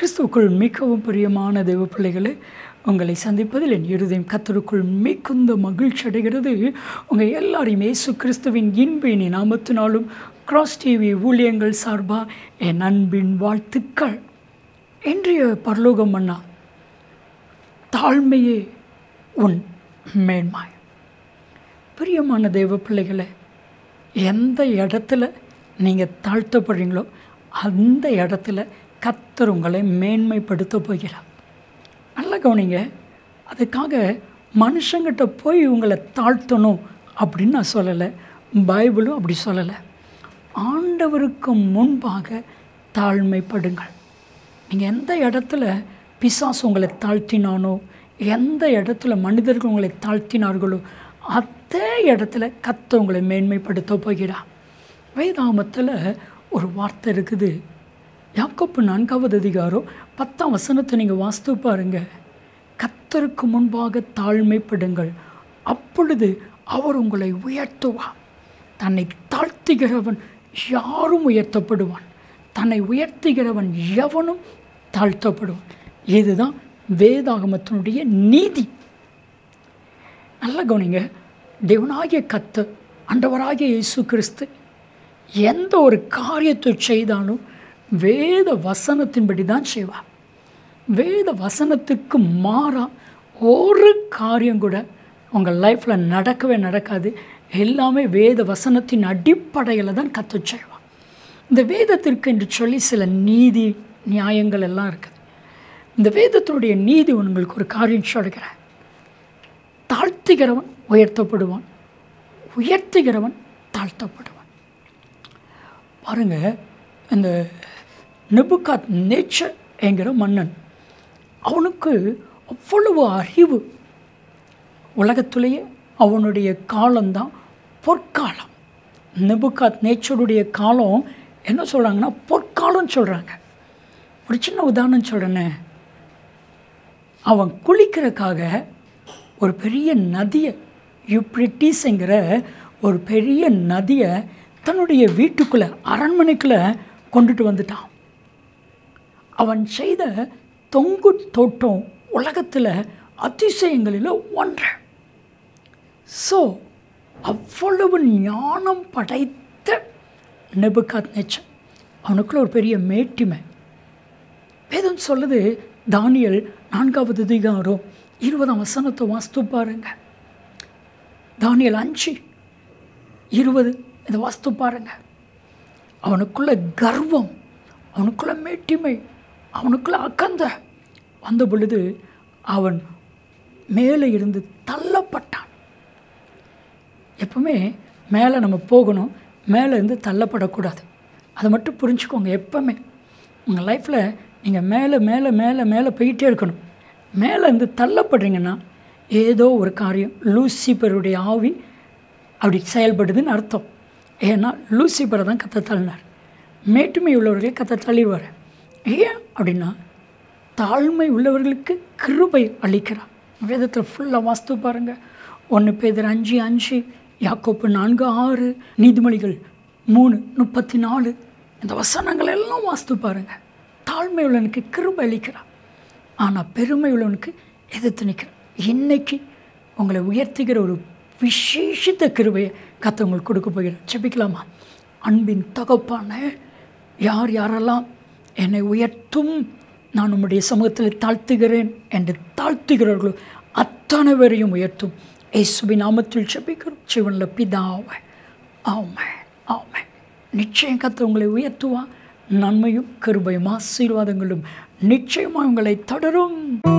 கிறிஸ்துவுக்குள் மிகவும் பிரியமான தெய்வ பிள்ளைகளே உங்களை சந்திப்பதில் என் இருதயம் கத்தருக்குள் மிகுந்த மகிழ்ச்சி அடைகிறது உங்கள் எல்லாரையும் இயேசு கிறிஸ்துவின் இன்பினி நாமத்தினாலும் கிராஸ் டிவி ஊழியங்கள் சார்பாக என் அன்பின் வாழ்த்துக்கள் இன்றைய பரலோகம் அண்ணா தாழ்மையே உன் மேன்மாய் பிரியமான தெய்வ பிள்ளைகளே எந்த இடத்துல நீங்கள் தாழ்த்தப்படுறீங்களோ அந்த இடத்துல கத்தர் உங்களை மேன்மைப்படுத்த போகிறார் நல்லா கவனிங்க அதுக்காக மனுஷங்கிட்ட போய் உங்களை தாழ்த்தணும் அப்படின்னு நான் சொல்லலை பைபிளும் அப்படி சொல்லலை ஆண்டவருக்கு முன்பாக தாழ்மைப்படுங்கள் நீங்கள் எந்த இடத்துல பிசாசு உங்களை தாழ்த்தினானோ எந்த இடத்துல மனிதர்கள் உங்களை தாழ்த்தினார்களோ அதே இடத்துல கத்த உங்களை மேன்மைப்படுத்த போகிறார் வேதாமத்தில் ஒரு வார்த்தை இருக்குது யாக்கோப்பு நான்காவது அதிகாரம் பத்தாம் வசனத்தை நீங்கள் வாஸ்து பாருங்க கத்தருக்கு முன்பாக தாழ்மைப்படுங்கள் அப்பொழுது அவர் உங்களை உயர்த்துவார் தன்னை தாழ்த்துகிறவன் யாரும் உயர்த்தப்படுவான் தன்னை உயர்த்துகிறவன் எவனும் தாழ்த்தப்படுவான் இதுதான் வேதாகமத்தினுடைய நீதி நல்ல கவனிங்க தேவனாகிய கத்து அண்டவராகிய இயேசு கிறிஸ்து எந்த ஒரு காரியத்தை செய்தாலும் வேத வசனத்தின்படி தான் செய்வார் வேத வசனத்துக்கு மாறா ஒரு காரியம் கூட உங்கள் லைஃப்பில் நடக்கவே நடக்காது எல்லாமே வேத வசனத்தின் அடிப்படையில் தான் கற்று செய்வார் இந்த வேதத்திற்கு என்று சொல்லி சில நீதி நியாயங்கள் எல்லாம் இருக்குது இந்த வேதத்தினுடைய நீதி உங்களுக்கு ஒரு காரியம் சொல்கிறேன் தாழ்த்துகிறவன் உயர்த்தப்படுவான் உயர்த்துகிறவன் தாழ்த்தப்படுவான் பாருங்க இந்த நெபுகாத் நேச்சர் என்கிற மன்னன் அவனுக்கு அவ்வளவு அறிவு உலகத்திலேயே அவனுடைய காலம்தான் பொற்காலம் நெபுகாத் நேச்சருடைய காலம் என்ன சொல்கிறாங்கன்னா பொற்காலம்னு சொல்கிறாங்க ஒரு சின்ன உதாரணம் சொல்கிறேனே அவன் குளிக்கிறதுக்காக ஒரு பெரிய நதியை யூப்ரிட்டிஸ்ங்கிற ஒரு பெரிய நதியை தன்னுடைய வீட்டுக்குள்ளே அரண்மனைக்குள்ளே கொண்டுட்டு வந்துட்டான் அவன் செய்த தொங்கு தோட்டம் உலகத்தில் அதிசயங்களில் ஒன்று ஸோ அவ்வளவு ஞானம் படைத்த நெபுகாத் நேச்சர் அவனுக்குள்ள ஒரு பெரிய மேட்டிமை வேதம் சொல்லுது தானியல் நான்காவது அதிகாரம் இருபதாம் வசனத்தை வாஸ்து பாருங்க தானியல் அஞ்சு இருபது இதை வாஸ்து பாருங்க அவனுக்குள்ள கர்வம் அவனுக்குள்ள மேட்டிமை அவனுக்குள்ள அக்கந்த வந்த பொழுது அவன் மேலே இருந்து தள்ளப்பட்டான் எப்பவுமே மேலே நம்ம போகணும் மேலே இருந்து தள்ளப்படக்கூடாது அதை மட்டும் புரிஞ்சுக்கோங்க எப்பவுமே உங்கள் லைஃப்பில் நீங்கள் மேலே மேலே மேலே மேலே போயிட்டே இருக்கணும் மேலே இருந்து தள்ளப்படுறீங்கன்னா ஏதோ ஒரு காரியம் லூசிபருடைய ஆவி அப்படி செயல்படுதுன்னு அர்த்தம் ஏன்னா லூசிபரை தான் கற்று தள்ளினார் மேட்டுமை உள்ளவர்களை கற்று தள்ளிடுவார் ஏன் அப்படின்னா தாழ்மை உள்ளவர்களுக்கு கிருபை அளிக்கிறார் வேதத்தில் ஃபுல்லாக வாஸ்து பாருங்கள் ஒன்று பேதர் அஞ்சு அஞ்சு யாக்கோப்பு நான்கு ஆறு நீதிமொழிகள் மூணு முப்பத்தி நாலு இந்த வசனங்கள் எல்லாம் வாஸ்து பாருங்கள் தாழ்மை உள்ளவனுக்கு கிருபை அளிக்கிறார் ஆனால் பெருமை உள்ளவனுக்கு எதிர்த்து நிற்கிறார் இன்னைக்கு உங்களை உயர்த்துகிற ஒரு விசேஷித்த கிருபையை கத்த உங்களுக்கு கொடுக்க போகிறார் செபிக்கலாமா அன்பின் தகப்பான யார் யாரெல்லாம் என்னை உயர்த்தும் நான் உம்முடைய சமூகத்தில் தாழ்த்துகிறேன் என்று தாழ்த்துகிறார்களோ அத்தனை பேரையும் உயர்த்தும் இயேசுவின் நாமத்தில் செபிக்கிறோம் சிவனில் பிதாவை ஆமை ஆமை நிச்சயம் கத்த உங்களை உயர்த்துவான் நன்மையும் கருபையும் ஆசீர்வாதங்களும் நிச்சயமாக உங்களை தொடரும்